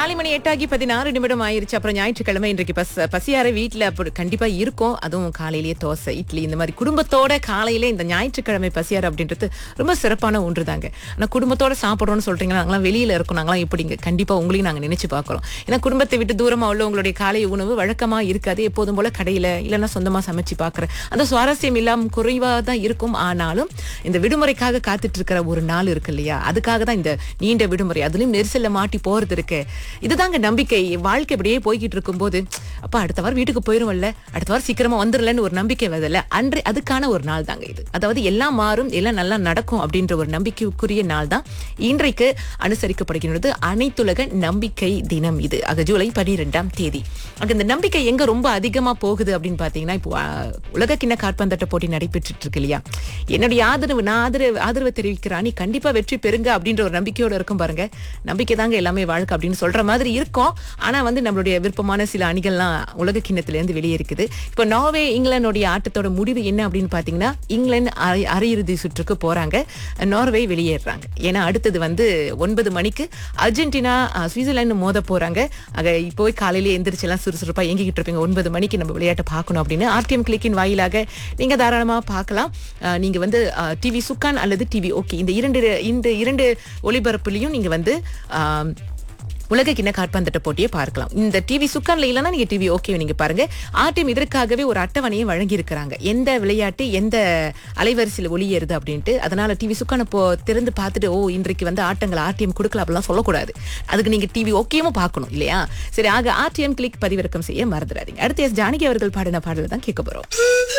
காலை மணி எட்டாகி பதினாறு நிமிடம் ஆயிருச்சு அப்புறம் ஞாயிற்றுக்கிழமை இன்றைக்கு பஸ் பசியார வீட்டுல அப்படி கண்டிப்பா இருக்கும் அதுவும் காலையிலேயே தோசை இட்லி இந்த மாதிரி குடும்பத்தோட காலையில இந்த ஞாயிற்றுக்கிழமை பசியாறு அப்படின்றது ரொம்ப சிறப்பான ஒன்று தாங்க ஆனா குடும்பத்தோட சாப்பிடுறோம்னு சொல்றீங்கன்னா நாங்களாம் வெளியில இருக்கோம் நாங்களாம் எப்படிங்க கண்டிப்பா உங்களையும் நாங்க நினைச்சு பார்க்கறோம் ஏன்னா குடும்பத்தை விட்டு தூரமா உள்ள உங்களுடைய காலை உணவு வழக்கமா இருக்காது எப்போதும் போல கடையில இல்லைன்னா சொந்தமா சமைச்சு பார்க்கற அந்த சுவாரஸ்யம் இல்லாம குறைவா தான் இருக்கும் ஆனாலும் இந்த விடுமுறைக்காக காத்துட்டு இருக்கிற ஒரு நாள் இருக்கு இல்லையா அதுக்காக தான் இந்த நீண்ட விடுமுறை அதுலயும் நெரிசல்ல மாட்டி போறது இருக்கு இதுதாங்க நம்பிக்கை வாழ்க்கை இப்படியே போய்கிட்டு இருக்கும்போது அப்பா அடுத்த வாரம் வீட்டுக்கு போயிரும்ல அடுத்த வாரம் சீக்கிரமா வந்துடலன்னு ஒரு நம்பிக்கை வருதுல்ல அன்று அதுக்கான ஒரு நாள் தாங்க இது அதாவது எல்லாம் மாறும் எல்லாம் நல்லா நடக்கும் அப்படின்ற ஒரு நம்பிக்கைக்குரிய நாள் தான் இன்றைக்கு அனுசரிக்கப்படுகின்றது அனைத்துலக நம்பிக்கை தினம் இது ஆக ஜூலை பனிரெண்டாம் தேதி அங்க இந்த நம்பிக்கை எங்க ரொம்ப அதிகமா போகுது அப்படின்னு பாத்தீங்கன்னா இப்போ ஆ, உலக கிண்ண காற்பந்தாட்ட போட்டி நடைபெற்றுட்டு இருக்கு இல்லையா என்னுடைய ஆதரவு நான் ஆதரவு ஆதரவு தெரிவிக்கிறேன் நீ கண்டிப்பா வெற்றி பெறுங்க அப்படின்ற ஒரு நம்பிக்கையோட இருக்கும் பாருங்க நம்பிக்கை தாங்க எல்லாமே வாழ்க்கை அப்படின்னு சொல்ற மாதிரி இருக்கும் ஆனா வந்து நம்மளுடைய விருப்பமான சில அணிகள்லாம் உலக கிண்ணத்துல இருந்து வெளியே இருக்குது இப்போ நார்வே இங்கிலாந்துடைய ஆட்டத்தோட முடிவு என்ன அப்படின்னு பாத்தீங்கன்னா இங்கிலாந்து அரை- அரையிறுதி சுற்றுக்கு போறாங்க நார்வே வெளியேறாங்க ஏன்னா அடுத்தது வந்து ஒன்பது மணிக்கு அர்ஜென்டினா அஹ், சுவிட்சர்லாந்து மோத போறாங்க ஆக இப்போ காலையில எந்திரிச்சு எல்லாம் சுறுசுறுப்பா எங்கிட்டு இருப்பீங்க ஒன்பது மணிக்கு நம்ம விளையாட்டை பார்க்கணும் அப்படின்னு ஆர்டிஎம் கிளிக்கின் வாயிலாக நீங்க தாராளமா பார்க்கலாம் அஹ், நீங்க வந்து டிவி சுக்கான் அல்லது டிவி ஓகே இந்த இரண்டு இந்த இரண்டு ஒளிபரப்புலையும் நீங்க வந்து ஆம், உலக கிண்ண காற்பந்தாட்ட போட்டியை பார்க்கலாம் இந்த டிவி சுக்கான்ல இல்லைன்னா நீங்க டிவி ஓகே நீங்க பாருங்க ஆர்டிஎம் இதற்காகவே ஒரு அட்டவணையை வழங்கி இருக்கிறாங்க எந்த விளையாட்டு எந்த அலைவரிசையில் ஒளியேறுது அப்படின்ட்டு அதனால டிவி சுக்கான போ திறந்து பார்த்துட்டு ஓ இன்றைக்கு வந்து ஆட்டங்கள் ஆர்டிஎம் கொடுக்கல அப்படிலாம் சொல்லக்கூடாது அதுக்கு நீங்க டிவி ஓகேவும் பார்க்கணும் இல்லையா சரி ஆக ஆர்டிஎம் கிளிக் பதிவிறக்கம் செய்ய மறந்துடாதீங்க அடுத்து எஸ் ஜானகி அவர்கள் பாடின பாடலை தான் கேட்க போறோம்